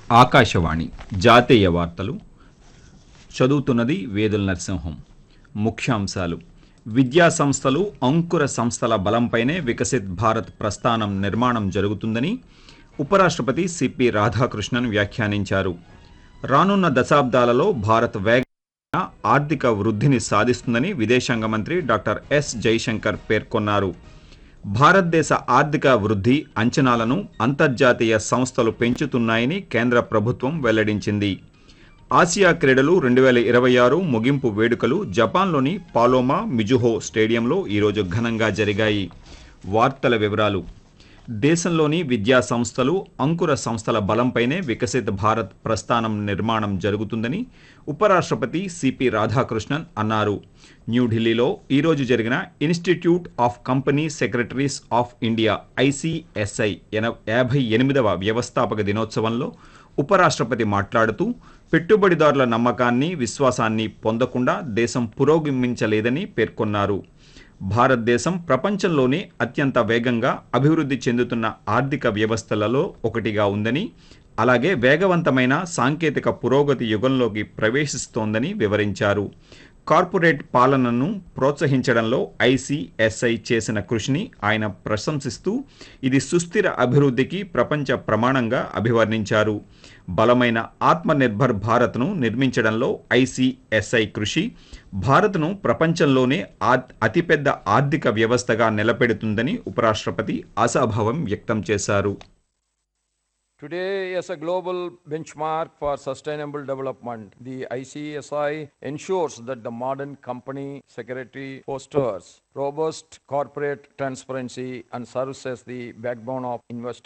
ఆకాశవాణి జాతీయ వార్తలు చదువుతున్నది వేదుల నరసింహం ముఖ్యాంశాలు విద్యా సంస్థలు అంకుర సంస్థల బలంపైనే వికసిత్ భారత్ ప్రస్థానం నిర్మాణం జరుగుతుందని ఉపరాష్ట్రపతి సిపి రాధాకృష్ణన్ వ్యాఖ్యానించారు రానున్న దశాబ్దాలలో భారత్ వేగ ఆర్థిక వృద్ధిని సాధిస్తుందని విదేశాంగ మంత్రి డాక్టర్ ఎస్ జైశంకర్ పేర్కొన్నారు భారతదేశ ఆర్థిక వృద్ధి అంచనాలను అంతర్జాతీయ సంస్థలు పెంచుతున్నాయని కేంద్ర ప్రభుత్వం వెల్లడించింది ఆసియా క్రీడలు రెండు వేల ఇరవై ఆరు ముగింపు వేడుకలు జపాన్లోని పాలోమా మిజుహో స్టేడియంలో ఈరోజు ఘనంగా జరిగాయి వార్తల వివరాలు దేశంలోని విద్యా సంస్థలు అంకుర సంస్థల బలంపైనే వికసిత్ భారత్ ప్రస్థానం నిర్మాణం జరుగుతుందని ఉపరాష్ట్రపతి సిపి రాధాకృష్ణన్ అన్నారు న్యూఢిల్లీలో ఈరోజు జరిగిన institute of company secretaries of India ICSI ఎన యాభై ఎనిమిదవ వ్యవస్థాపక దినోత్సవంలో ఉపరాష్ట్రపతి మాట్లాడుతూ పెట్టుబడిదారుల నమ్మకాన్ని విశ్వాసాన్ని పొందకుండా దేశం పురోగమించలేదని పేర్కొన్నారు భారతదేశం ప్రపంచంలోనే అత్యంత వేగంగా అభివృద్ధి చెందుతున్న ఆర్థిక వ్యవస్థలలో ఒకటిగా ఉందని అలాగే వేగవంతమైన సాంకేతిక పురోగతి యుగంలోకి ప్రవేశిస్తోందని వివరించారు కార్పొరేట్ పాలనను ప్రోత్సహించడంలో ఐసిఎస్ఐ చేసిన కృషిని ఆయన ప్రశంసిస్తూ ఇది సుస్థిర అభివృద్ధికి ప్రపంచ ప్రమాణంగా అభివర్ణించారు బలమైన ఆత్మనిర్భర్ భారత్ను నిర్మించడంలో ఐసిఎస్ఐ కృషి భారత్ను ప్రపంచంలోనే ఆ- అతిపెద్ద ఆర్థిక వ్యవస్థగా నిలబెడుతుందని ఉపరాష్ట్రపతి ఆశాభావం వ్యక్తం చేశారు Today, as a global benchmark for sustainable development, the ICSI ensures that the modern company secretary fosters robust corporate transparency and serves as the backbone of investor